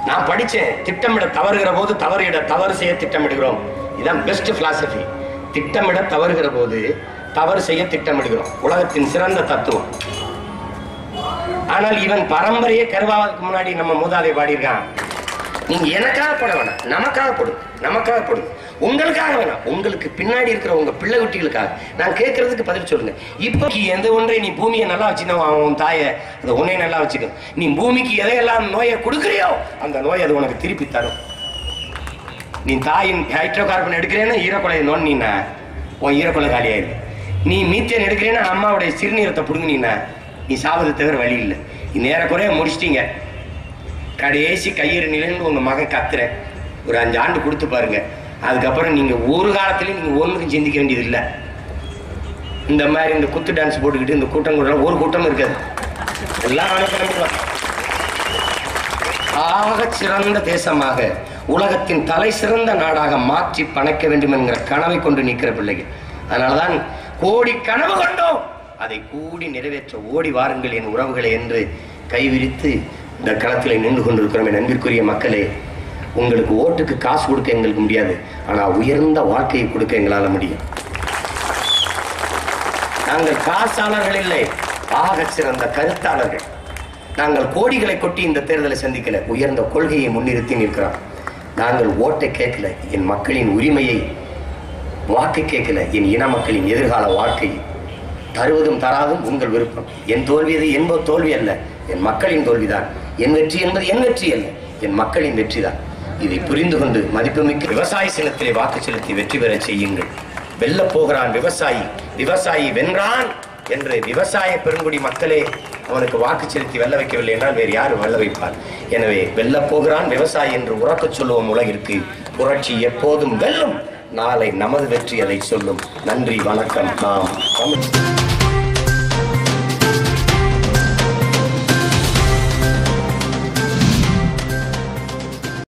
நான் படிச்சேன் திட்டமிட தவறுகிற போது தவறிட தவறு செய்ய திட்டமிடுகிறோம் இதான் பெஸ்ட் பிலாசபி திட்டமிட தவறுகிற போது தவறு செய்ய திட்டமிடுகிறோம் உலகத்தின் சிறந்த தத்துவம் ஆனால் இவன் பரம்பரையே கருவாவதுக்கு முன்னாடி நம்ம மூதாதை பாடியிருக்கான் நீங்க எனக்காக பட வேணாம் நமக்காக படு நமக்காக படு உங்களுக்காக வேணாம் உங்களுக்கு பின்னாடி இருக்கிற உங்க பிள்ளை குட்டிகளுக்காக நான் கேட்கறதுக்கு பதில் சொல்லுங்க இப்போ எந்த ஒன்றை நீ பூமியை நல்லா வச்சுக்கணும் அவன் உன் தாயை அந்த உன்னை நல்லா வச்சுக்கணும் நீ பூமிக்கு எதையெல்லாம் நோயை கொடுக்குறியோ அந்த நோய் அது உனக்கு திருப்பி தரும் நீ தாயின் ஹைட்ரோ கார்பன் எடுக்கிறேன்னா ஈரக்குலையை நோண்டினா உன் ஈரக்குலை காலியாயிரு நீ மீத்தேன் எடுக்கிறேன்னா அம்மாவுடைய சிறுநீரத்தை பிடுங்கினீன்னா நீ சாவதை தவிர வழி இல்லை நீ நேரக்குறைய முடிச்சிட்டீங்க கடைசி கயிறு நிலைன்னு உங்க மகன் கத்துறேன் ஒரு அஞ்சு ஆண்டு கொடுத்து பாருங்க அதுக்கப்புறம் நீங்க ஒரு காலத்துலயும் நீங்க ஒண்ணுக்கும் சிந்திக்க வேண்டியது இல்லை இந்த மாதிரி இந்த குத்து டான்ஸ் போட்டுக்கிட்டு இந்த கூட்டம் கூட ஒரு கூட்டம் இருக்காது எல்லாம் அனுப்பிடுவாங்க ஆக சிறந்த தேசமாக உலகத்தின் தலை சிறந்த நாடாக மாற்றி பணைக்க வேண்டும் என்கிற கனவை கொண்டு நிற்கிற பிள்ளைகள் அதனாலதான் கோடி கனவு கொண்டோம் அதை கூடி நிறைவேற்ற ஓடி வாருங்கள் என் உறவுகளை என்று கைவிரித்து இந்த களத்தில் நின்று கொண்டிருக்கிறோம் என் அன்பிற்குரிய மக்களே உங்களுக்கு ஓட்டுக்கு காசு கொடுக்க எங்களுக்கு முடியாது ஆனா உயர்ந்த வாழ்க்கையை கொடுக்க எங்களால முடியும் நாங்கள் காசாளர்கள் இல்லை ஆக சிறந்த கருத்தாளர்கள் நாங்கள் கோடிகளை கொட்டி இந்த தேர்தலை சந்திக்கல உயர்ந்த கொள்கையை முன்னிறுத்தி நிற்கிறோம் நாங்கள் ஓட்டை கேட்கல என் மக்களின் உரிமையை வாக்கு கேட்கல என் இன மக்களின் எதிர்கால வாழ்க்கை தருவதும் தராதும் உங்கள் விருப்பம் என் தோல்வி அது என்பது தோல்வி அல்ல என் மக்களின் தோல்விதான் என் வெற்றி என்பது என் வெற்றி அல்ல என் மக்களின் வெற்றிதான் இதை புரிந்து கொண்டு மதிப்புமிக்க விவசாய சின்னத்திலே வாக்கு செலுத்தி வெற்றி பெறச் செய்யுங்கள் வெல்ல போகிறான் விவசாயி விவசாயி வென்றான் என்று விவசாய பெருங்குடி மக்களே அவனுக்கு வாக்கு செலுத்தி வெல்ல வைக்கவில்லை என்றால் வேறு யார் வெல்ல வைப்பார் எனவே வெல்ல போகிறான் விவசாயி என்று உறக்கச் சொல்லுவோம் உலகிற்கு புரட்சி எப்போதும் வெல்லும் நாளை நமது வெற்றி அதை சொல்லும் நன்றி வணக்கம் நாம் தமிழ்